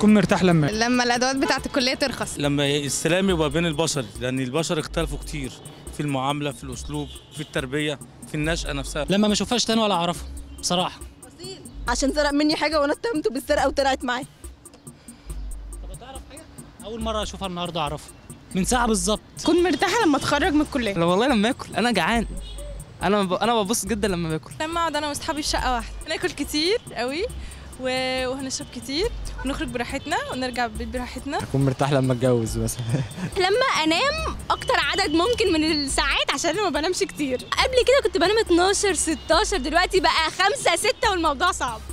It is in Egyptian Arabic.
تكون مرتاح لما لما الادوات بتاعه الكليه ترخص لما السلام يبقى بين البشر لان البشر اختلفوا كتير في المعامله في الاسلوب في التربيه في النشأة نفسها لما ما اشوفهاش تاني ولا اعرفها بصراحه عشان سرق مني حاجه وانا اتهمته بالسرقه وطلعت معاه طب تعرف حاجه اول مره اشوفها النهارده اعرفها من ساعه بالظبط كنت مرتاحه لما اتخرج من الكليه لا والله لما اكل انا جعان انا ب... انا ببص جدا لما باكل لما اقعد انا واصحابي في شقه واحده ناكل كتير قوي و... وهنشرب كتير ونخرج براحتنا ونرجع البيت براحتنا اكون مرتاح لما اتجوز مثلا لما انام اكتر عدد ممكن من الساعات عشان انا ما بنامش كتير قبل كده كنت بنام 12 16 دلوقتي بقى 5 6 والموضوع صعب